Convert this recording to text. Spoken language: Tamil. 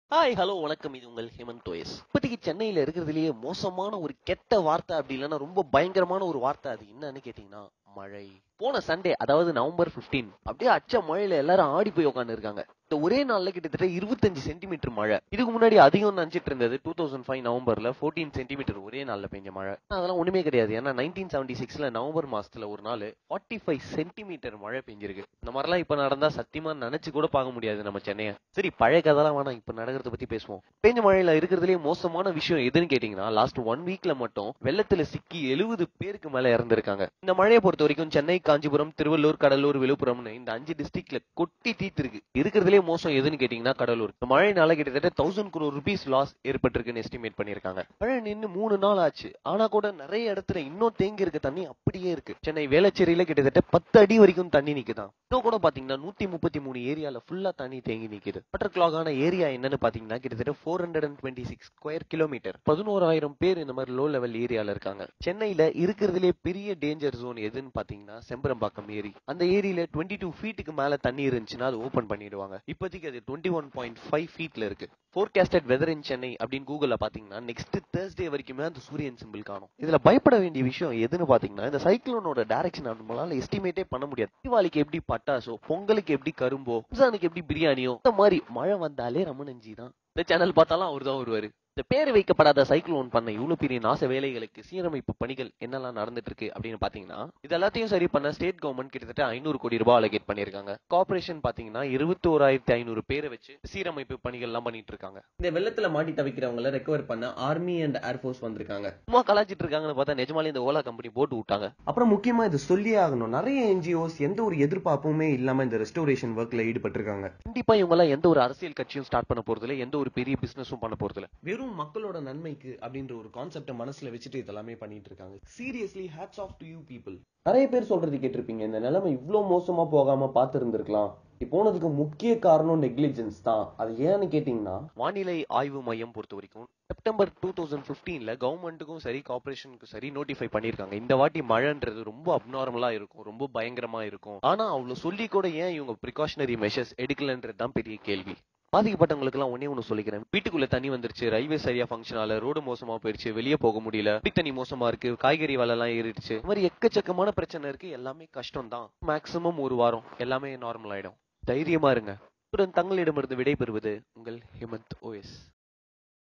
ஹாய் ஹலோ வணக்கம் இது உங்கள் ஹேமந்த் ஓஎஸ் இப்போதைக்கு சென்னையில இருக்கிறதுலயே மோசமான ஒரு கெட்ட வார்த்தை அப்படி இல்லைன்னா ரொம்ப பயங்கரமான ஒரு வார்த்தை அது என்னன்னு கேட்டீங்கன்னா மழை போன சண்டே அதாவது நவம்பர் 15 அப்படியே அச்ச மழையில எல்லாரும் ஆடி போய் உட்காந்து இருக்காங்க இந்த ஒரே நாள்ல கிட்டத்தட்ட இருபத்தஞ்சு சென்டிமீட்டர் மழை இதுக்கு முன்னாடி அதிகம் நினைச்சிட்டு இருந்தது டூ தௌசண்ட் ஃபைவ் நவம்பர்ல ஃபோர்டீன் சென்டிமீட்டர் ஒரே நாள்ல பெஞ்ச மழை ஆனா, அதெல்லாம் ஒண்ணுமே கிடையாது ஏன்னா நைன்டீன் செவன்டி சிக்ஸ்ல நவம்பர் மாசத்துல ஒரு நாள் ஃபார்ட்டி ஃபைவ் சென்டிமீட்டர் மழை பெஞ்சிருக்கு இந்த மாதிரிலாம் இப்ப நடந்தா சத்தியமா நினைச்சு கூட பார்க்க முடியாது நம்ம சென்னைய சரி பழைய கதைலாம் வேணாம் இப்ப நடக்கிறத பத்தி பேசுவோம் பெஞ்ச மழையில இருக்கிறதுலயே மோசமான விஷயம் எதுன்னு கேட்டீங்கன்னா லாஸ்ட் ஒன் வீக்ல மட்டும் வெள்ளத்துல சிக்கி எழுபது பேருக்கு மேல இறந்திருக்காங்க இந்த மழையை பொறுத்த வரைக்கும் சென்னை காஞ்சிபுரம் திருவள்ளூர் கடலூர் விழுப்புரம்னு இந்த அஞ்சு டிஸ்ட்ரிக்ட்ல கொட்டி தீர்த்திருக்கு இருக்கிறதுலே மோசம் எதுன்னு கேட்டீங்கன்னா கடலூர் இந்த மழைனால கிட்டத்தட்ட தௌசண்ட் crore ருபீஸ் லாஸ் ஏற்பட்டிருக்குன்னு எஸ்டிமேட் பண்ணிருக்காங்க மழை நின்னு மூணு நாள் ஆச்சு ஆனா கூட நிறைய இடத்துல இன்னும் தேங்கி இருக்க தண்ணி அப்படியே இருக்கு சென்னை வேளச்சேரியில கிட்டத்தட்ட பத்து அடி வரைக்கும் தண்ணி நிக்குதான் இன்னும் கூட பாத்தீங்கன்னா நூத்தி முப்பத்தி மூணு ஏரியால ஃபுல்லா தண்ணி தேங்கி நிக்குது வாட்டர் கிளாக் ஆன ஏரியா என்னன்னு பாத்தீங்கன்னா கிட்டத்தட்ட four hundred and twenty six square kilometre பதினோராயிரம் பேர் இந்த மாதிரி லோ லெவல் ஏரியால இருக்காங்க சென்னையில இருக்கிறதுலே பெரிய டேஞ்சர் ஜோன் எதுன்னு பாத்தீங்கன்னா செம்பரம்பாக்கம் ஏரி அந்த ஏரியில டுவெண்ட்டி டூ ஃபீட்டுக்கு மேல தண்ணி இருந்துச்சுன்னா அது ஓபன் பண்ணிடுவாங்க இப்போதைக்கு அது டுவெண்ட்டி ஒன் பாயிண்ட் ஃபைவ் ஃபீட்ல இருக்கு ஃபோர்காஸ்டட் வெதர் இன் சென்னை அப்படின்னு கூகுள்ல பாத்தீங்கன்னா நெக்ஸ்ட் தேர்ஸ்டே வரைக்குமே அந்த சூரியன் சிம்பிள் காணும் இதுல பயப்பட வேண்டிய விஷயம் எதுன்னு பாத்தீங்கன்னா இந்த சைக்ளோனோட டைரக்ஷன் நம்மளால எஸ்டிமேட்டே பண்ண முடியாது தீபாவளிக்கு எப்படி பட்டாசோ பொங்கலுக்கு எப்படி கரும்போ ரம்ஜானுக்கு எப்படி பிரியாணியோ இந்த மாதிரி மழை வந்தாலே ரமணஞ்சி தான் இந்த சேனல் பார்த்தாலும் அவர் தான் வருவாரு இந்த பேர் வைக்கப்படாத சைக்ளோன் பண்ண இவ்வளவு பெரிய நாச வேலைகளுக்கு சீரமைப்பு பணிகள் என்னெல்லாம் நடந்துட்டு இருக்கு அப்படின்னு பாத்தீங்கன்னா இது எல்லாத்தையும் சரி பண்ண ஸ்டேட் கவர்மெண்ட் கிட்டத்தட்ட ஐநூறு கோடி ரூபாய் அலோகேட் பண்ணிருக்காங்க கார்பரேஷன் பாத்தீங்கன்னா இருபத்தி ஓராயிரத்தி ஐநூறு பேரை வச்சு சீரமைப்பு பணிகள் எல்லாம் பண்ணிட்டு இருக்காங்க இந்த வெள்ளத்துல மாட்டி தவிக்கிறவங்கள ரெக்கவர் பண்ண ஆர்மி அண்ட் ஏர்ஃபோர்ஸ் வந்திருக்காங்க சும்மா கலாச்சிட்டு இருக்காங்கன்னு பார்த்தா நிஜமாலே இந்த ஓலா கம்பெனி போட்டு விட்டாங்க அப்புறம் முக்கியமா இது சொல்லியே ஆகணும் நிறைய என்ஜிஓஸ் எந்த ஒரு எதிர்பார்ப்புமே இல்லாம இந்த ரெஸ்டோரேஷன் ஒர்க்ல ஈடுபட்டிருக்காங்க கண்டிப்பா இவங்க எல்லாம் எந்த ஒரு அரசியல் கட்சியும் ஸ்டார்ட் பண்ண போறது இல்ல எந்த ஒரு பெரிய பிசினஸும் பண்ண போறது இல்ல வெறும் மக்களோட நன்மைக்கு அப்படின்ற ஒரு கான்செப்ட மனசுல வச்சுட்டு இதெல்லாமே பண்ணிட்டு இருக்காங்க seriously hats off to you people நிறைய பேர் சொல்றது கேட்டிருப்பீங்க இந்த நிலைமை இவ்ளோ மோசமா போகாம பார்த்து இருந்திருக்கலாம் போனதுக்கு முக்கிய காரணம் நெக்லிஜென்ஸ் தான் அது ஏன்னு கேட்டீங்கன்னா வானிலை ஆய்வு மையம் பொறுத்த வரைக்கும் செப்டம்பர் டூ தௌசண்ட் பிப்டீன்ல கவர்மெண்ட்டுக்கும் சரி கார்பரேஷனுக்கும் சரி நோட்டிஃபை பண்ணிருக்காங்க இந்த வாட்டி மழைன்றது ரொம்ப அப்நார்மலா இருக்கும் ரொம்ப பயங்கரமா இருக்கும் ஆனா அவ்வளவு சொல்லி கூட ஏன் இவங்க ப்ரிகாஷனரி மெஷர்ஸ் எடுக்கலன்றது தான் பெரிய கேள்வி பாதிக்கப்பட்டவங்களுக்கு எல்லாம் ஒன்னே ஒண்ணு சொல்லிக்கிறேன் வீட்டுக்குள்ள தண்ணி வந்துருச்சு ரயில்வே சரியா ஃபங்க்ஷன் ஆல ரோடு மோசமா போயிடுச்சு வெளியே போக முடியல குடி தண்ணி மோசமா இருக்கு காய்கறி விலை எல்லாம் ஏறிடுச்சு இந்த மாதிரி எக்கச்சக்கமான பிரச்சனை இருக்கு எல்லாமே கஷ்டம் தான் மேக்சிமம் ஒரு வாரம் எல்லாமே நார்மல் ஆயிடும் தைரியமா இருங்க இத்துடன் தங்களிடமிருந்து விடைபெறுவது உங்கள் ஹேமந்த் ஓஎஸ்